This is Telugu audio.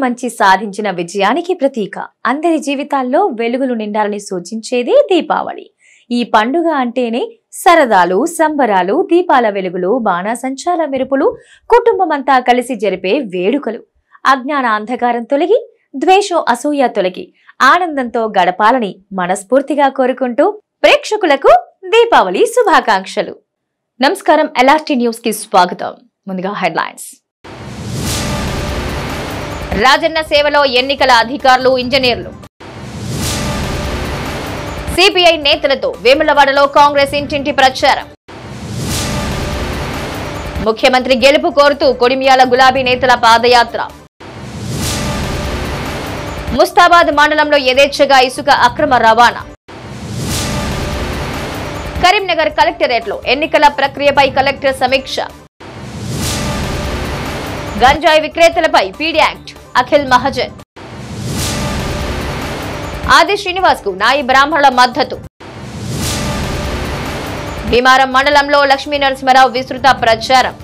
మంచి సాధించిన విజయానికి ప్రతీక అందరి జీవితాల్లో వెలుగులు నిండాలని సూచించేది దీపావళి ఈ పండుగ అంటేనే సరదాలు సంబరాలు దీపాల వెలుగులు బాణాసంచాల మెరుపులు కుటుంబమంతా కలిసి జరిపే వేడుకలు అజ్ఞాన అంధకారం తొలగి ద్వేషం అసూయ తొలగి ఆనందంతో గడపాలని మనస్ఫూర్తిగా కోరుకుంటూ ప్రేక్షకులకు దీపావళి శుభాకాంక్షలు నమస్కారం ఎల్ఆర్టీ న్యూస్ కి స్వాగతం ముందుగా హెడ్లైన్స్ రాజన్న సేవలో ఎన్నికల అధికారులు ఇంజనీర్లు సిపిఐ నేతలతో వేములవాడలో కాంగ్రెస్ ఇంటింటి ప్రచారం ముఖ్యమంత్రి గెలుపు కోరుతూ కొడిమియాల గులాబీ నేతల పాదయాత్ర ముస్తాబాద్ మండలంలో యథేచ్ఛగా ఇసుక అక్రమ రవాణా కరీంనగర్ కలెక్టరేట్లో ఎన్నికల ప్రక్రియపై కలెక్టర్ సమీక్ష గంజాయి విక్రేతలపై పీడీ యాక్ట్ అఖిల్ మహజన్ ఆది శ్రీనివాస్ కు నాయి బ్రాహ్మణుల మద్దతు భీమారం మండలంలో లక్ష్మీ నరసింహరావు విస్తృత ప్రచారం